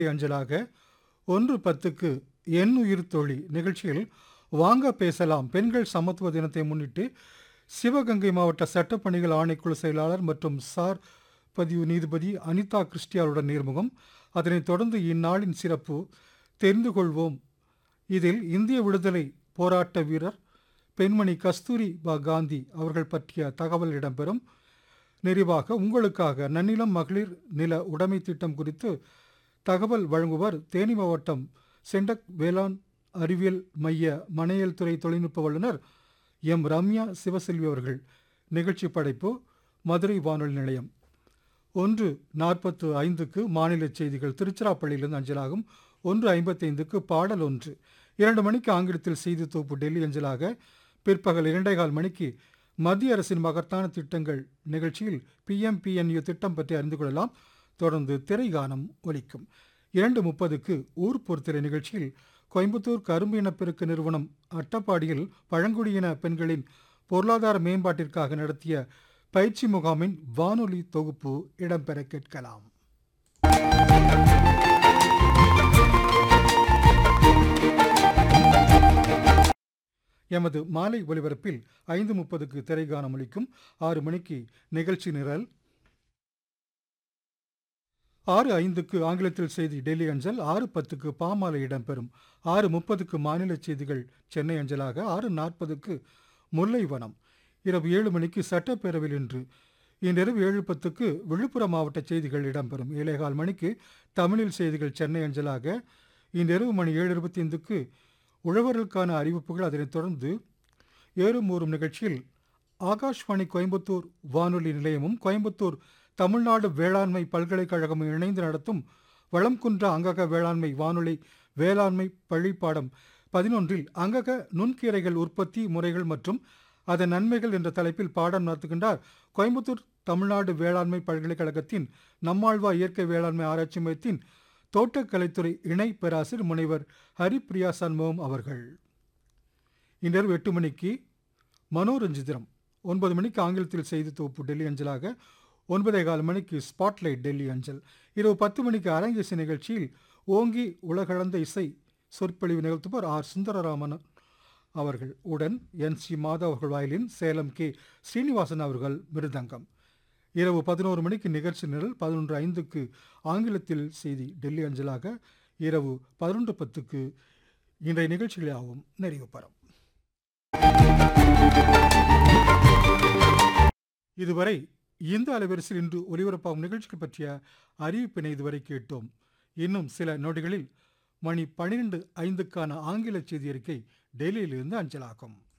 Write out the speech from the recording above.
அஞ்சலாக ஒன்று பத்துக்கு என் உயிர் தோழி நிகழ்ச்சியில் வாங்க பேசலாம் பெண்கள் சமத்துவ தினத்தை முன்னிட்டு சிவகங்கை மாவட்ட சட்டப்பணிகள் ஆணைக்குழு செயலாளர் மற்றும் சார் பதிவு நீதிபதி அனிதா கிறிஸ்டியாருடன் நேர்முகம் அதனைத் தொடர்ந்து இந்நாளின் சிறப்பு தெரிந்து கொள்வோம் இதில் இந்திய விடுதலை போராட்ட வீரர் பெண்மணி கஸ்தூரி பா காந்தி அவர்கள் பற்றிய தகவல் இடம்பெறும் நிறைவாக உங்களுக்காக நன்னிலம் மகளிர் நில உடைமை திட்டம் குறித்து தகவல் வழங்குவர் தேனி மாவட்டம் செண்டக் வேளாண் அறிவியல் மைய மனையல் துறை தொழில்நுட்ப வல்லுநர் எம் ரம்யா சிவசெல்வி அவர்கள் நிகழ்ச்சி படைப்பு மதுரை வானொலி நிலையம் ஒன்று நாற்பத்து ஐந்துக்கு மாநில செய்திகள் திருச்சிராப்பள்ளியிலிருந்து அஞ்சலாகும் ஒன்று ஐம்பத்தைந்துக்கு பாடல் ஒன்று இரண்டு மணிக்கு ஆங்கிலத்தில் செய்தி தொகுப்பு டெல்லி அஞ்சலாக பிற்பகல் இரண்டே கால் மணிக்கு மத்திய அரசின் மகத்தான திட்டங்கள் நிகழ்ச்சியில் பிஎம்பிஎன்யு திட்டம் பற்றி அறிந்து கொள்ளலாம் தொடர்ந்து திரைகானம் ஒலிக்கும் இரண்டு முப்பதுக்கு ஊர் பொறுத்திரை நிகழ்ச்சியில் கோயம்புத்தூர் கரும்பு இனப்பெருக்க நிறுவனம் அட்டப்பாடியில் பழங்குடியின பெண்களின் பொருளாதார மேம்பாட்டிற்காக நடத்திய பயிற்சி முகாமின் வானொலி தொகுப்பு இடம்பெற கேட்கலாம் எமது மாலை ஒலிபரப்பில் ஐந்து முப்பதுக்கு திரைகானம் ஒலிக்கும் ஆறு மணிக்கு நிகழ்ச்சி நிரல் ஆறு ஐந்துக்கு ஆங்கிலத்தில் செய்தி டெல்லி அஞ்சல் ஆறு பத்துக்கு பாமாலை இடம்பெறும் ஆறு முப்பதுக்கு மாநில செய்திகள் சென்னை அஞ்சலாக ஆறு நாற்பதுக்கு முல்லைவனம் இரவு ஏழு மணிக்கு சட்டப்பேரவையில் இன்று இன்றிரவு ஏழு பத்துக்கு விழுப்புரம் மாவட்ட செய்திகள் இடம்பெறும் ஏழேகால் மணிக்கு தமிழில் செய்திகள் சென்னை அஞ்சலாக இன்றிரவு மணி ஏழு இருபத்தி ஐந்துக்கு உழவர்களுக்கான அறிவிப்புகள் அதனைத் தொடர்ந்து ஏறும் ஊறும் நிகழ்ச்சியில் ஆகாஷ்வாணி கோயம்புத்தூர் வானொலி நிலையமும் கோயம்புத்தூர் தமிழ்நாடு வேளாண்மை பல்கலைக்கழகமும் இணைந்து நடத்தும் வளம்குன்றா அங்கக வேளாண்மை வானொலி வேளாண்மை பள்ளிப்பாடம் பதினொன்றில் அங்கக நுண்கீரைகள் உற்பத்தி முறைகள் மற்றும் அதன் நன்மைகள் என்ற தலைப்பில் பாடம் நடத்துகின்றார் கோயம்புத்தூர் தமிழ்நாடு வேளாண்மை பல்கலைக்கழகத்தின் நம்மாழ்வா இயற்கை வேளாண்மை ஆராய்ச்சி மையத்தின் தோட்டக்கலைத்துறை இணை பேராசிரியர் முனைவர் ஹரிப்ரியா சண்முகம் அவர்கள் இன்றிரவு எட்டு மணிக்கு மனோரஞ்சிதம் ஒன்பது மணிக்கு ஆங்கிலத்தில் செய்தி தொகுப்பு டெல்லி அஞ்சலாக ஒன்பதே கால் மணிக்கு ஸ்பாட்லைட் டெல்லி அஞ்சல் இரவு பத்து மணிக்கு அரங்கேசி நிகழ்ச்சியில் ஓங்கி உலகளந்த இசை சொற்பொழிவு நிகழ்த்துவர் ஆர் சுந்தரராமன் அவர்கள் உடன் என் சி மாதவ் அவர்கள் வாயிலின் சேலம் கே ஸ்ரீனிவாசன் அவர்கள் மிருதங்கம் இரவு பதினோரு மணிக்கு நிகழ்ச்சி நிரல் பதினொன்று ஐந்துக்கு ஆங்கிலத்தில் செய்தி டெல்லி அஞ்சலாக இரவு பதினொன்று பத்துக்கு இன்றைய நிகழ்ச்சிகளாகவும் நிறைவு பெறும் இதுவரை இந்த அலைவரிசையில் இன்று ஒலிபரப்பாகும் நிகழ்ச்சிகள் பற்றிய அறிவிப்பினை இதுவரை கேட்டோம் இன்னும் சில நொடிகளில் மணி பனிரெண்டு ஐந்துக்கான ஆங்கில செய்தி அறிக்கை டெல்லியிலிருந்து அஞ்சலாகும்